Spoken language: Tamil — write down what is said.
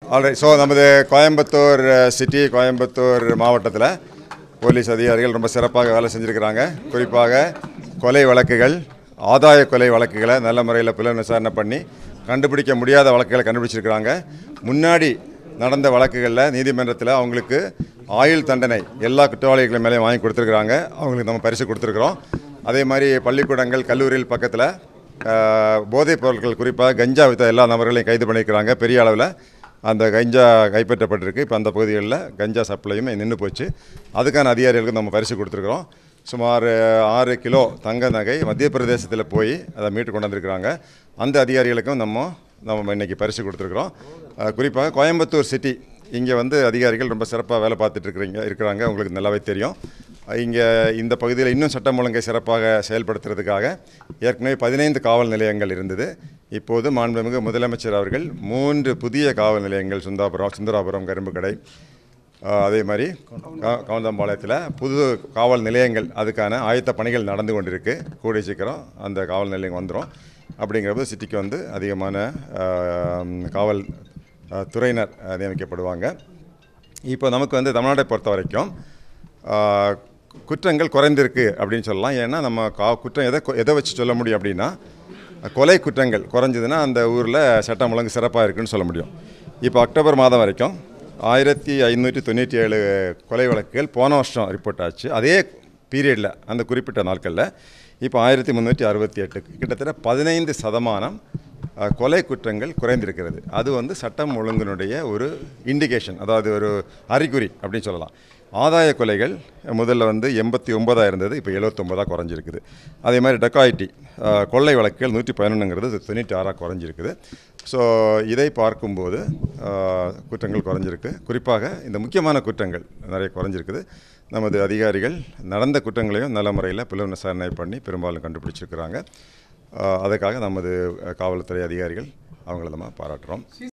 ஆல்ரைட் ஸோ நமது கோயம்புத்தூர் சிட்டி கோயம்புத்தூர் மாவட்டத்தில் போலீஸ் அதிகாரிகள் ரொம்ப சிறப்பாக வேலை செஞ்சுருக்கிறாங்க குறிப்பாக கொலை வழக்குகள் ஆதாய கொலை வழக்குகளை நல்ல முறையில் புலன் விசாரணை பண்ணி கண்டுபிடிக்க முடியாத வழக்குகளை கண்டுபிடிச்சிருக்கிறாங்க முன்னாடி நடந்த வழக்குகளில் நீதிமன்றத்தில் அவங்களுக்கு ஆயுள் தண்டனை எல்லா குற்றவாளிகள் மேலேயும் வாங்கி கொடுத்துருக்குறாங்க அவங்களுக்கு நம்ம பரிசு கொடுத்துருக்குறோம் அதே மாதிரி பள்ளிக்கூடங்கள் கல்லூரிகள் பக்கத்தில் ஆஹ், போதைப் பொருட்கள் குறிப்பாக கஞ்சா வித்த எல்லா நபர்களையும் கைது பண்ணியிருக்கிறாங்க பெரிய அளவில் அந்த கஞ்சா கைப்பற்றப்பட்டிருக்கு இப்போ அந்த பகுதிகளில் கஞ்சா சப்ளையுமே நின்று போச்சு அதுக்கான அதிகாரிகளுக்கு நம்ம பரிசு கொடுத்துருக்குறோம் சுமார் ஆறு கிலோ தங்க நகை மத்திய பிரதேசத்தில் போய் அதை மீட்டு கொண்டு வந்திருக்கிறாங்க அந்த அதிகாரிகளுக்கும் நம்ம நம்ம இன்னைக்கு பரிசு கொடுத்துருக்குறோம் ஆஹ், குறிப்பாக கோயம்புத்தூர் சிட்டி இங்கே வந்து அதிகாரிகள் ரொம்ப சிறப்பாக வேலை பார்த்துட்டு இருக்கிறீங்க இருக்கிறாங்க உங்களுக்கு நல்லாவே தெரியும் இங்கே இந்த பகுதியில் இன்னும் சட்டம் ஒழுங்கை சிறப்பாக செயல்படுத்துறதுக்காக ஏற்கனவே பதினைந்து காவல் நிலையங்கள் இருந்தது இப்போது மாண்புமிகு முதலமைச்சர் அவர்கள் மூன்று புதிய காவல் நிலையங்கள் சுந்தாபுரம் சுந்தராபுரம் கரும்புக்கடை ஆஹ், அதே மாதிரி கா- கவுந்தம்பாளையத்தில் புது காவல் நிலையங்கள் அதுக்கான ஆயத்த பணிகள் நடந்து கொண்டிருக்கு கூடிய சீக்கிரம் அந்த காவல் நிலையம் வந்துடும் அப்படிங்கிறப்ப சிட்டிக்கு வந்து அதிகமான ஆஹ், காவல் ஆஹ், துறையினர் ஆஹ், நியமிக்கப்படுவாங்க இப்போ நமக்கு வந்து தமிழ்நாட்டை பொறுத்த வரைக்கும் ஆஹ், குற்றங்கள் குறைந்திருக்கு அப்படின்னு சொல்லலாம் ஏன்னா நம்ம கா குற்றம் எதை கொ- எதை வச்சு சொல்ல முடியும் அப்படின்னா கொலை குற்றங்கள் குறைஞ்சதுன்னா அந்த ஊரில் சட்டம் ஒழுங்கு சிறப்பாக இருக்குன்னு சொல்ல முடியும் இப்போ அக்டோபர் மாதம் வரைக்கும் ஆயிரத்தி ஐநூற்றி தொண்ணூற்றி ஏழு கொலை வழக்குகள் போன வருஷம் ரிப்போர்ட் ஆச்சு அதே பீரியடில் அந்த குறிப்பிட்ட நாட்களில் இப்போ ஆயிரத்தி முந்நூற்றி அறுபத்தி எட்டு கிட்டத்தட்ட பதினைந்து சதமானம் அஹ், கொலை குற்றங்கள் குறைந்திருக்கிறது அது வந்து சட்டம் ஒழுங்கினுடைய ஒரு இண்டிகேஷன் அதாவது ஒரு அறிகுறி அப்படின்னு சொல்லலாம் ஆதாய கொலைகள் முதல்ல வந்து எண்பத்தி ஒன்பதாக இருந்தது இப்போ எழுபத்தொம்பதாக குறைஞ்சிருக்குது அதே மாதிரி டெக்காயிட்டி கொள்ளை வழக்குகள் நூற்றி பதினொன்றுங்கிறது தொண்ணூற்றி ஆறாக குறைஞ்சிருக்குது ஸோ இதை பார்க்கும்போது அஹ், குற்றங்கள் குறைஞ்சிருக்கு குறிப்பாக இந்த முக்கியமான குற்றங்கள் நிறைய குறைஞ்சிருக்குது நமது அதிகாரிகள் நடந்த குற்றங்களையும் நல்ல முறையில் புலன் விசாரணை பண்ணி பெரும்பாலும் கண்டுபிடிச்சிருக்கிறாங்க அஹ், அதுக்காக நமது அஹ், காவல்துறை அதிகாரிகள் அவங்கள நம்ம பாராட்டுறோம்